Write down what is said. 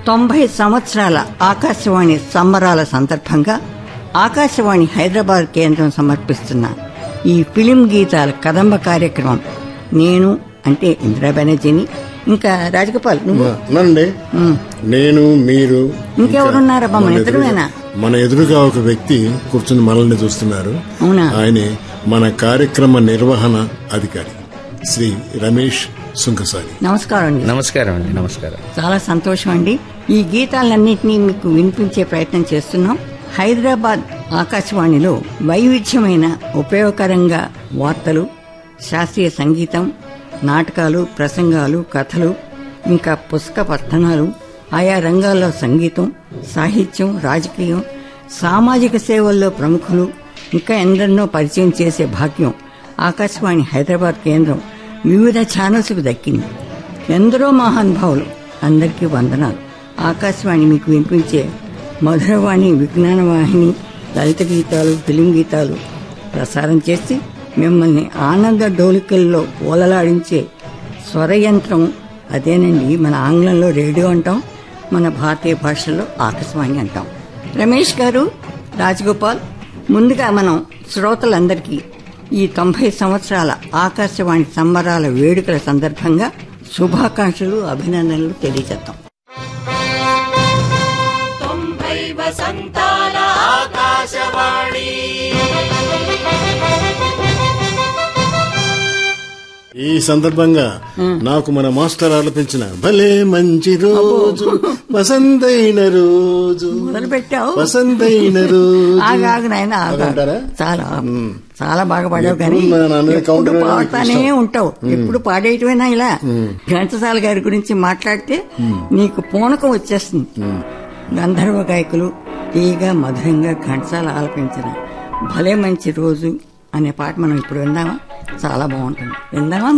తొంభై సంవత్సరాల ఆకాశవాణి సంబరాల సందర్భంగా ఆకాశవాణి హైదరాబాద్ కేంద్రం సమర్పిస్తున్న ఈ ఫిలిం గీతాల కదంబ కార్యక్రమం నేను అంటే ఇందిరా బెనర్జీని ఇంకా రాజగోపాల్ నువ్వు నండి నేను మీరు ఇంకెవరున్నారబ్బా? మన మన ఇద్దరమేనా? ఎదురుగా- మన ఎదురుగా ఒక వ్యక్తి కూర్చుని మనల్ని చూస్తున్నారు అవునా? ఆయనే మన కార్యక్రమ నిర్వహణ అధికారి శ్రీ రమేష్ సుంకసారి నమస్కారం అండి నమస్కారం అండి నమస్కారం చాలా సంతోషం అండి ఈ గీతాలన్నింటినీ మీకు వినిపించే ప్రయత్నం చేస్తున్నాం హైదరాబాద్ ఆకాశవాణిలో వైవిధ్యమైన ఉపయోగకరంగా వార్తలు శాస్త్రీయ సంగీతం నాటకాలు ప్రసంగాలు కథలు ఇంకా పుస్తక పఠనాలు ఆయా రంగాల్లో సంగీతం సాహిత్యం రాజకీయం సామాజిక సేవల్లో ప్రముఖులు ఇంకా ఎందరినో పరిచయం చేసే భాగ్యం ఆకాశవాణి హైదరాబాద్ కేంద్రం వివిధ ఛానల్స్కు దక్కింది ఎందరో మహానుభావులు అందరికీ వందనాలు ఆకాశవాణి మీకు వినిపించే మధురవాణి విజ్ఞాన వాహిని లలిత గీతాలు ఫిలిం గీతాలు ప్రసారం చేసి మిమ్మల్ని ఆనంద డోలికల్లో ఓలలాడించే స్వరయంత్రం అదేనండి మన ఆంగ్లంలో రేడియో అంటాం మన భారతీయ భాషలో ఆకాశవాణి అంటాం రమేష్ గారు రాజగోపాల్ ముందుగా మనం శ్రోతలందరికీ ఈ తొంభై సంవత్సరాల ఆకాశవాణి సంబరాల వేడుకల సందర్భంగా శుభాకాంక్షలు అభినందనలు తెలియజేద్దాం తొంభై వసంతాల ఆకాశవాణి ఈ సందర్భంగా నాకు మన మాస్టర్ ఆలపించిన భలే మంచి రోజు వసంతైన రోజు మొదలు పెట్టావు వసంతైన రోజు ఆగాగు నాయన అదంటారా? చాలా చాలా బాగా పాడావు కానీ ఎప్పుడు నా నాన్న ఎప్పుడు counter వేయడానికి పాడుతానే ఇష్టం. ఉంటావు ఎప్పుడు పాడేయటమేనా ఇలా ఘంటసాల గారి గురించి మాట్లాడితే నీకు పూనకం వచ్చేస్తుంది గంధర్వ గాయకులు తీగా మధురంగా ఘంటసాల ఆలపించిన భలే మంచి రోజు అనే పాట మనం ఇప్పుడు విందామా చాలా బాగుంటుంది విందామా